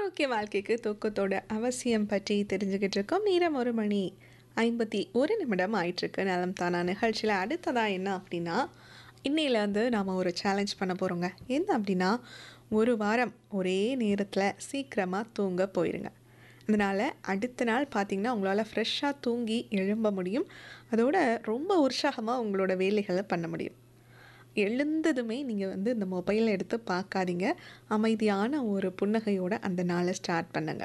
ஆரோக்கிய வாழ்க்கைக்கு தூக்கத்தோட அவசியம் பற்றி தெரிஞ்சுக்கிட்டு இருக்கோம் நேரம் ஒரு மணி ஐம்பத்தி ஒரு நிமிடம் ஆயிட்டிருக்கு நலம் தானா நிகழ்ச்சியில் அடுத்ததாக என்ன அப்படின்னா இன்னையிலேருந்து நாம் ஒரு சேலஞ்ச் பண்ண போகிறோங்க என்ன அப்படின்னா ஒரு வாரம் ஒரே நேரத்தில் சீக்கிரமாக தூங்க போயிருங்க அதனால் அடுத்த நாள் பார்த்திங்கன்னா உங்களால் ஃப்ரெஷ்ஷாக தூங்கி எழும்ப முடியும் அதோட ரொம்ப உற்சாகமாக உங்களோட வேலைகளை பண்ண முடியும் எழுந்ததுமே நீங்கள் வந்து இந்த மொபைலை எடுத்து பார்க்காதீங்க அமைதியான ஒரு புன்னகையோட அந்த நாளை ஸ்டார்ட் பண்ணுங்க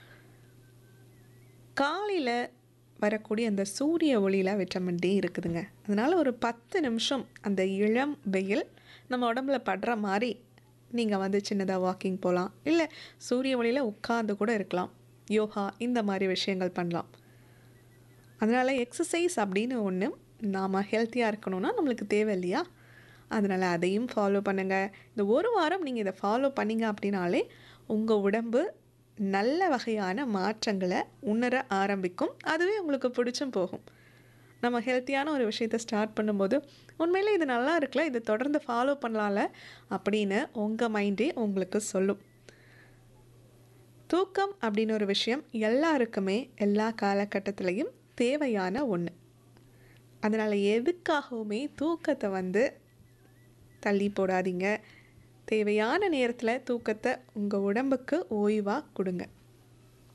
காலையில் வரக்கூடிய அந்த சூரிய ஒளியில் விட்டமின் டி இருக்குதுங்க அதனால் ஒரு பத்து நிமிஷம் அந்த இளம் வெயில் நம்ம உடம்புல படுற மாதிரி நீங்கள் வந்து சின்னதாக வாக்கிங் போகலாம் இல்லை சூரிய ஒளியில் உட்கார்ந்து கூட இருக்கலாம் யோகா இந்த மாதிரி விஷயங்கள் பண்ணலாம் அதனால் எக்ஸசைஸ் அப்படின்னு ஒன்று நாம் ஹெல்த்தியாக இருக்கணும்னா நம்மளுக்கு தேவை இல்லையா அதனால் அதையும் ஃபாலோ பண்ணுங்கள் இந்த ஒரு வாரம் நீங்கள் இதை ஃபாலோ பண்ணீங்க அப்படின்னாலே உங்கள் உடம்பு நல்ல வகையான மாற்றங்களை உணர ஆரம்பிக்கும் அதுவே உங்களுக்கு பிடிச்சும் போகும் நம்ம ஹெல்த்தியான ஒரு விஷயத்தை ஸ்டார்ட் பண்ணும்போது உண்மையிலே இது நல்லா இருக்குல்ல இதை தொடர்ந்து ஃபாலோ பண்ணலாம்ல அப்படின்னு உங்கள் மைண்டே உங்களுக்கு சொல்லும் தூக்கம் அப்படின்னு ஒரு விஷயம் எல்லாருக்குமே எல்லா காலகட்டத்திலையும் தேவையான ஒன்று அதனால் எதுக்காகவுமே தூக்கத்தை வந்து தள்ளி போடாதீங்க தேவையான நேரத்தில் தூக்கத்தை உங்கள் உடம்புக்கு ஓய்வாக கொடுங்க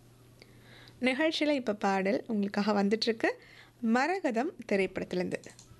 நிகழ்ச்சியில் இப்போ பாடல் உங்களுக்காக வந்துட்டுருக்கு மரகதம் திரைப்படத்துலேருந்து